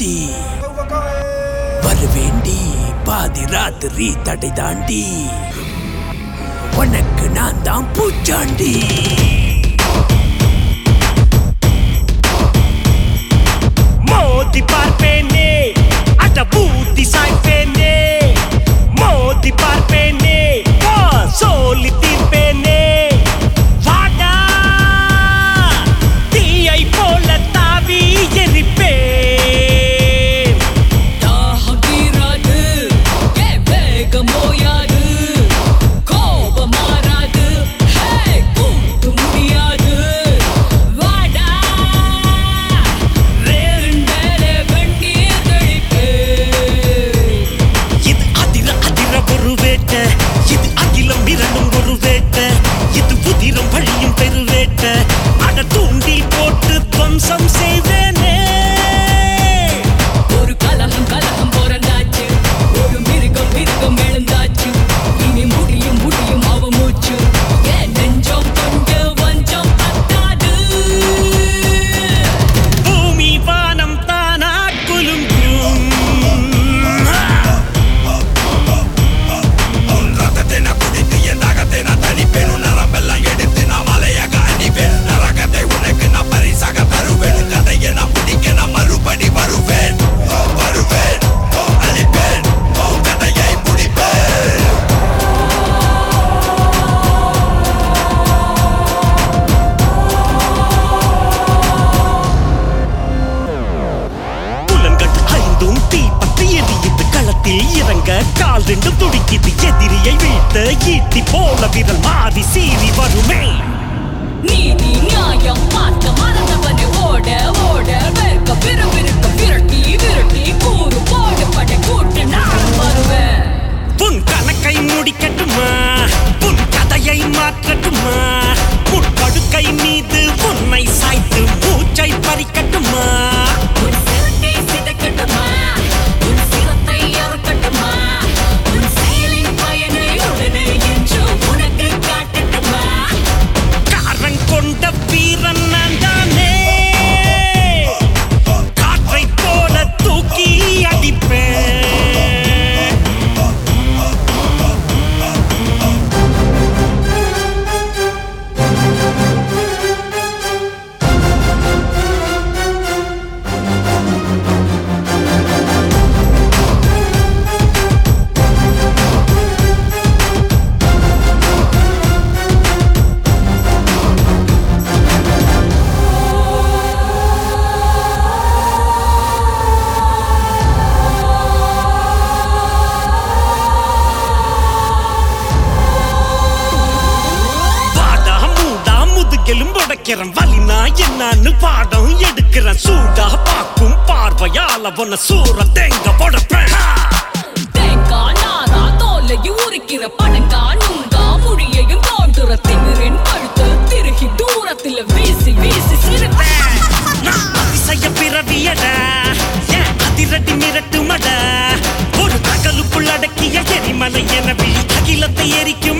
தாண்டி வருவேண்டி பாதி ராத்திரி தடை தாண்டி உனக்கு நான் தான் பூச்சாண்டி மோதி பார்ப்பேனே அட பூத்தி சாய்ப்பேனே மோதி பார்ப்பேனே வா சொல்லி தீர்ப்பேனே வாடா தீயை போல தாவி எரிப்பேன் தாகம் தீராது, ஏ வேகம் ஓயாது, கோபம் மாறாது, ஹே, கூட்டு முடியாது. வாடா, வேண்டலே வெந்நீர் தெளிப்பேன். இது அதிர அதிர ஒரு வேட்ட இது அகிலம் இரண்டும் ஒரு வேட்ட இது புதிரம் வழியும் பெருவேட்ட அட தூண்டி போட்டு துவம்சம் செய்வேனே ஒரு கலகம் கலகம் பிறந்தாச்சு ஒரு மிருகம் மிருகம் எழுந்தாச்சு இனி முடியும் முடியும் அவ மூச்சு ஏன் நெஞ்சம் கொண்டு வஞ்சம் பத்தாது பூமி வானம் தானா குலுங்கும் புலன்கள் ஐந்தும் தீப்பற்றி எரியுது களத்தில் இறங்க கால் ரெண்டும் துடிக்குது எதிரியை வீழ்த்த ஈட்டி போல விரல் மாறி சீறி வருமே நீதி நியாயம் பார்க்க மறந்தவனை ஓட ஓட வெறுக்க விறுவிறுக்க விரட்டி விரட்டி கூறு போடு படை கூட்டு நான் வருவேன் உன் கணக்கை முடிக்கட்டுமா உன் கதையை மாற்றட்டுமா உன் படுக்கை மீது உன்னை சாய்த்து மூச்சை பறிக்கட்டுமா உன் சிரத்தை சிதைக்கட்டுமா உன் சிரத்தை அறுக்கட்டுமா உன் செயலின் பயனை உடனே என்று உனக்கு காட்டட்டுமா காரன் கொண்ட வீரன் நான் தானே காற்றை போல தூக்கி அடிப்பேன் வாடா மூடா முதுகெலும் உடைக்கிறேன் வலினா என்னன்னு பாடம் எடுக்கிறேன் சூடா பார்க்கும் பார்வையால உன்னை சூற தேங்க உடைப்பேன் ஹா! தேங்காய் நாரா தோலையை உரிக்கிற பனங்கா நுங்கா முடியையும் தோன்றுற திமிரின் கழுத்து திருகி தூரத்தில் வீசி வீசி சிரிப்பேன் நான் அதிசய பிறவியடா ஏன் அதிரடி மிரட்டுமடா ஒரு தகலுக்குள் அடக்கிய எரிமலை என விழி அகிலத்தை எரிக்கும்